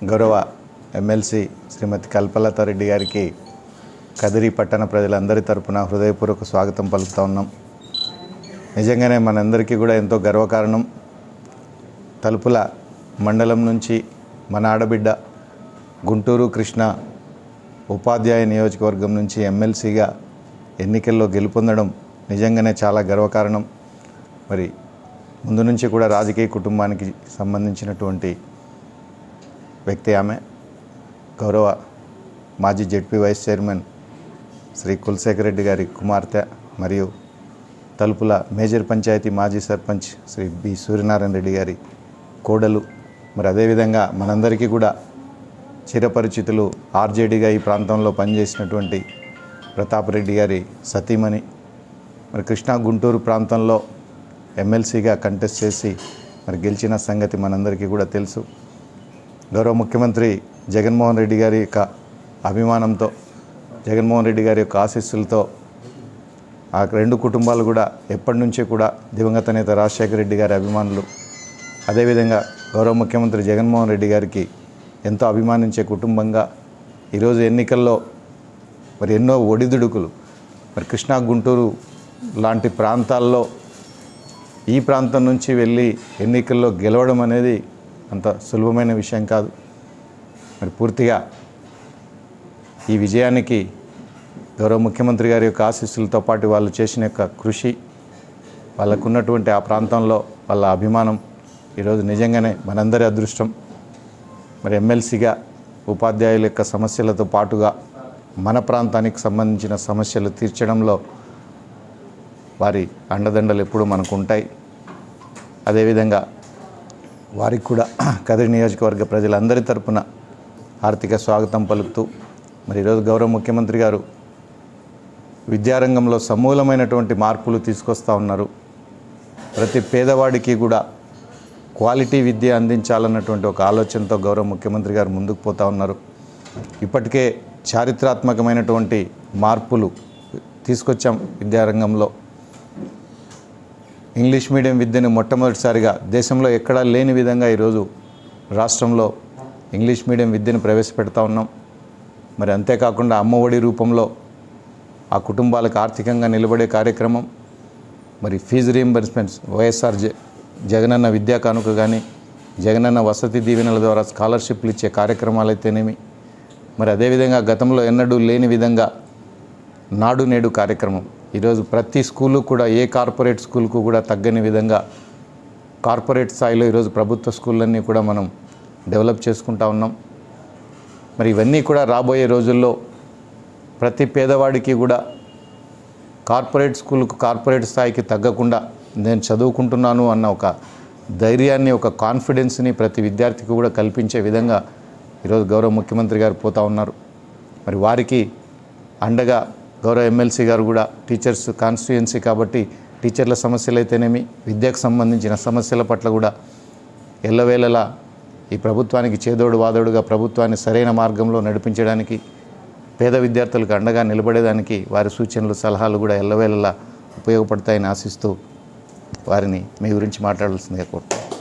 గౌరవ ఎమ్మెల్సీ శ్రీమతి కల్పలత రెడ్డి గారికి కదిరి పట్టణ ప్రజలందరి తరపున హృదయపూర్వక స్వాగతం పలుకుతా ఉన్నాం నిజంగానే మనందరికీ కూడా ఎంతో గర్వకారణం తలుపుల మండలం నుంచి మన ఆడబిడ్డ గుంటూరు కృష్ణ ఉపాధ్యాయ నియోజకవర్గం నుంచి ఎమ్మెల్సీగా ఎన్నికల్లో గెలుపొందడం నిజంగానే చాలా గర్వకారణం మరి ముందు నుంచి కూడా రాజకీయ కుటుంబానికి సంబంధించినటువంటి వ్యక్తి ఆమె గౌరవ మాజీ ZP vice chairman Shri Kulasekhar Reddy గారి కుమార్తె మరియు తలుపుల మేజర్ పంచాయతీ మాజీ సర్పంచ్ శ్రీ బి సూర్యనారాయణ రెడ్డి గారి కోడలు మరి అదేవిధంగా మనందరికీ కూడా చిరపరిచితులు ఆర్జేడీగా ఈ ప్రాంతంలో పనిచేసినటువంటి ప్రతాప్ రెడ్డి గారి సతీమణి మరి కృష్ణా గుంటూరు ప్రాంతంలో ఎమ్మెల్సీగా కంటెస్ట్ చేసి మరి గెలిచిన సంగతి మనందరికీ కూడా తెలుసు గౌరవ ముఖ్యమంత్రి జగన్మోహన్ రెడ్డి గారి యొక్క అభిమానంతో జగన్మోహన్ రెడ్డి గారి యొక్క ఆశీస్సులతో ఆ రెండు కుటుంబాలు కూడా ఎప్పటి నుంచే కూడా దివంగత నేత రాజశేఖర రెడ్డి గారి అభిమానులు అదేవిధంగా గౌరవ ముఖ్యమంత్రి జగన్మోహన్ రెడ్డి గారికి ఎంతో అభిమానించే కుటుంబంగా ఈరోజు ఎన్నికల్లో మరి ఎన్నో ఒడిదుడుకులు మరి కృష్ణా గుంటూరు లాంటి ప్రాంతాల్లో ఈ ప్రాంతం నుంచి వెళ్ళి ఎన్నికల్లో గెలవడం అనేది అంత సులభమైన విషయం కాదు మరి పూర్తిగా ఈ విజయానికి గౌరవ ముఖ్యమంత్రి గారి యొక్క ఆశీస్సులతో పాటు వాళ్ళు చేసిన యొక్క కృషి వాళ్ళకున్నటువంటి ఆ ప్రాంతంలో వాళ్ళ అభిమానం ఈరోజు నిజంగానే మనందరి అదృష్టం మరి ఎమ్మెల్సీగా ఉపాధ్యాయుల యొక్క సమస్యలతో పాటుగా మన ప్రాంతానికి సంబంధించిన సమస్యలు తీర్చడంలో వారి అండదండలు ఎప్పుడూ మనకు ఉంటాయి అదేవిధంగా వారికి కూడా కదిరి నియోజకవర్గ ప్రజలందరి తరపున ఆర్థిక స్వాగతం పలుకుతూ మరి ఈరోజు గౌరవ ముఖ్యమంత్రి గారు విద్యారంగంలో సమూలమైనటువంటి మార్పులు తీసుకొస్తూ ఉన్నారు ప్రతి పేదవాడికి కూడా క్వాలిటీ విద్య అందించాలన్నటువంటి ఒక ఆలోచనతో గౌరవ ముఖ్యమంత్రి గారు ముందుకు పోతా ఉన్నారు ఇప్పటికే చారిత్రాత్మకమైనటువంటి మార్పులు తీసుకొచ్చాం విద్యారంగంలో ఇంగ్లీష్ మీడియం విద్యను మొట్టమొదటిసారిగా దేశంలో ఎక్కడా లేని విధంగా ఈరోజు రాష్ట్రంలో ఇంగ్లీష్ మీడియం విద్యను ప్రవేశపెడతా ఉన్నాం మరి అంతేకాకుండా అమ్మఒడి రూపంలో ఆ కుటుంబాలకు ఆర్థికంగా నిలబడే కార్యక్రమం మరి ఫీజు రీఎంబర్స్మెంట్స్ వైఎస్ఆర్ జ జగనన్న విద్యా కానుక కానీ జగనన్న వసతి దీవెనల ద్వారా స్కాలర్షిప్లు ఇచ్చే కార్యక్రమాలు అయితేనేమి మరి అదేవిధంగా గతంలో ఎన్నడూ లేని విధంగా నాడు నేడు కార్యక్రమం ఈరోజు ప్రతి స్కూలు కూడా ఏ కార్పొరేట్ స్కూల్కు కూడా తగ్గని విధంగా కార్పొరేట్ స్థాయిలో ఈరోజు ప్రభుత్వ స్కూళ్ళన్నీ కూడా మనం డెవలప్ చేసుకుంటా ఉన్నాం మరి ఇవన్నీ కూడా రాబోయే రోజుల్లో ప్రతి పేదవాడికి కూడా కార్పొరేట్ స్కూల్కు కార్పొరేట్ స్థాయికి తగ్గకుండా నేను చదువుకుంటున్నాను అన్న ఒక ధైర్యాన్ని ఒక కాన్ఫిడెన్స్ని ప్రతి విద్యార్థికి కూడా కల్పించే విధంగా ఈరోజు గౌరవ ముఖ్యమంత్రి గారు పోతా ఉన్నారు మరి వారికి అండగా గౌరవ ఎమ్మెల్సీ గారు కూడా టీచర్స్ కాన్స్టిట్యుయెన్సీ కాబట్టి టీచర్ల సమస్యలు అయితేనేమి విద్యకు సంబంధించిన సమస్యల పట్ల కూడా ఎల్లవేళలా ఈ ప్రభుత్వానికి చేదోడు వాదోడుగా ప్రభుత్వాన్ని సరైన మార్గంలో నడిపించడానికి పేద విద్యార్థులకు అండగా నిలబడేదానికి వారి సూచనలు సలహాలు కూడా ఎల్లవేళలా ఉపయోగపడతాయని ఆశిస్తూ వారిని మీ గురించి మాట్లాడాల్సిందిగా కోరుతాను